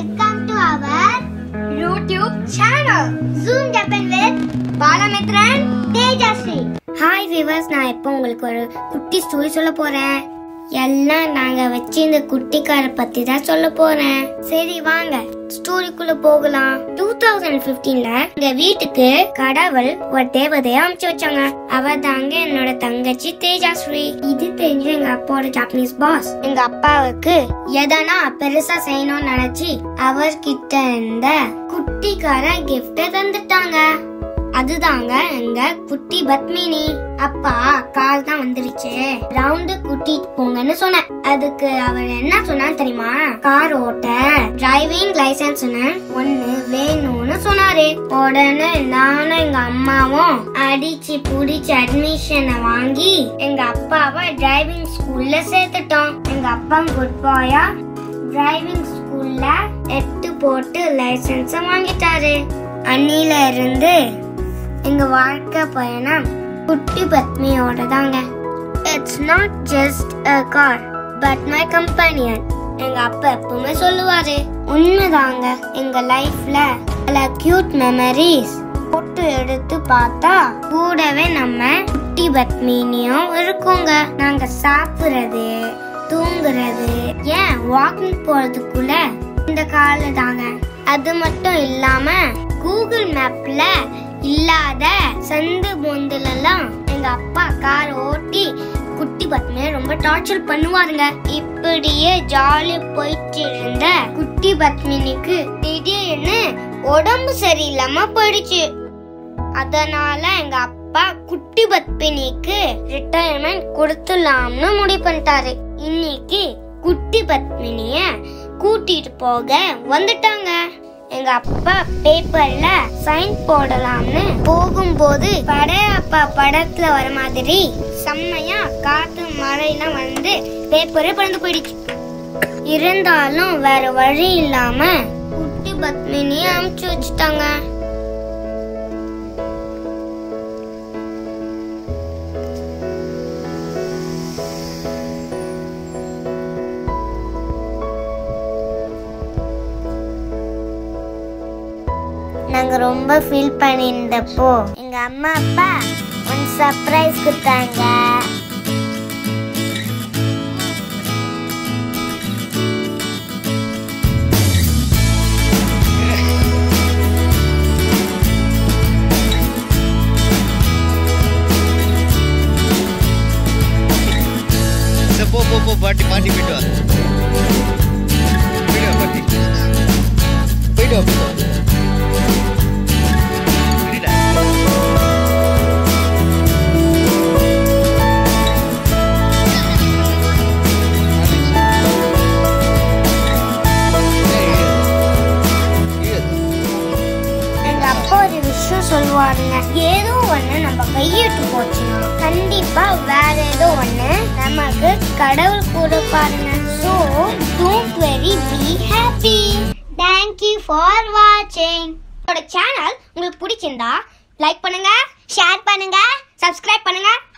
Welcome to our YouTube channel. Zoom Japan with Balamithran Tejashree hi viewers நான் இப்போ உங்களுக்கு ஒரு குட்டி ஸ்டோரி சொல்ல போறேன் எல்லாம் நாங்க வச்சு இந்த குட்டிக்கார பத்தி தான் சொல்ல போறேன் சரி வாங்க ஸ்டோரிக்குள்ள போகலாம் டூ தௌசண்ட் பிப்டீன்ல எங்க வீட்டுக்கு கடவுள் ஒரு தேவதைய அமைச்சு வச்சாங்க அவ தாங்க என்னோட தங்கச்சி தேஜாஸ்ரீ இது தெரிஞ்சு எங்க அப்பாவோட ஜாப்பனீஸ் பாஸ் எங்க அப்பாவுக்கு எதனா பெருசா செய்யணும்னு நினைச்சு அவர்கிட்ட இருந்த குட்டிக்கார கிஃப்ட தந்துட்டாங்க அதுதாங்க எங்க குட்டி பத்மினி அப்பா கார் தான் வந்துருச்சு ரவுண்டு கூட்டிட்டு போங்கன்னு சொன்னேன் அதுக்கு அவர் என்ன சொன்னார் தெரியுமா கார் ஓட்ட டிரைவிங் லைசன்ஸ் ஒண்ணு வேணும்னு சொன்னாரு உடனே நானும் எங்க அம்மாவும் அடிச்சு புடிச்சு அட்மிஷனை வாங்கி எங்க அப்பாவை டிரைவிங் ஸ்கூல்ல சேர்த்துட்டோம் எங்க அப்பா குட் பாயா டிரைவிங் ஸ்கூல்ல எட்டு போட்டு லைசன்ஸ வாங்கிட்டாரு அன்னில இருந்து எங்க வாழ்க்கை பயணம் குட்டி பத்மியோட தாங்க it's not just a car but my companion எங்க அப்பா எப்பவுமே சொல்லுவாரு உண்மைதாங்க எங்க லைஃப்ல பல கியூட் மெமரிஸ் போட்டு எடுத்து பார்த்தா கூடவே நம்ம குட்டி பத்மினியும் இருக்குங்க நாங்க சாப்பிடுறது தூங்குறது ஏன் வாக்கிங் போறதுக்குள்ள இந்த கால தாங்க அது மட்டும் இல்லாம கூகுள் மேப்ல இல்லாத சந்து பொந்துலலாம் எங்க அப்பா கார் ஓட்டி குட்டி பத்மியை ரொம்ப டார்ச்சர் பண்ணுவாருங்க இப்படியே ஜாலியா போயிட்டு இருந்த குட்டி பத்மினிக்கு திடீர்னு உடம்பு சரியில்லாம போயிடுச்சு அதனால எங்க அப்பா குட்டி பத்மினிக்கு ரிட்டையர்மெண்ட் கொடுத்துலாம்னு முடிவு பண்ணிட்டாரு இன்னைக்கு குட்டி பத்மினிய கூட்டிட்டு போக வந்துட்டாங்க எங்க அப்பா பேப்பர்ல சைன் போடலாம்னு போகும்போது படையப்பா படத்துல வர மாதிரி செம்மையா காத்து மழைலாம் வந்து பேப்பரே பறந்து போயிடுச்சு இருந்தாலும் வேற வழி இல்லாம குட்டி பத்மினிய அமுச்சு வச்சுட்டாங்க நாங்க ரொம்ப ஃபீல் பண்ணியிருந்தப்போ எங்க அம்மா அப்பா ஒன் சர்ப்ரைஸ் கொடுத்தாங்க சரி, போ போ போ பாட்டி பாட்டி போயிட்டு வா போயிட்டு வா பாட்டி போயிட்டு வா போயிட்டு வா. சரிடா. ஏய், ஏய். எங்க அப்பா ஒரு விஷயம் சொல்லுவாருங்க ஏதோ ஒண்ணு நம்ம கையிட்டு போச்சுன்னா கண்டிப்பா வேற ஏதோ ஒண்ணு நமக்கு கடவுள் கொடுப்பாருங்க so don't worry be happy thank you for வாட்சிங் என்னோட சேனல் உங்களுக்கு பிடிச்சிருந்தா லைக் பண்ணுங்க ஷேர் பண்ணுங்க சப்ஸ்கிரைப் பண்ணுங்க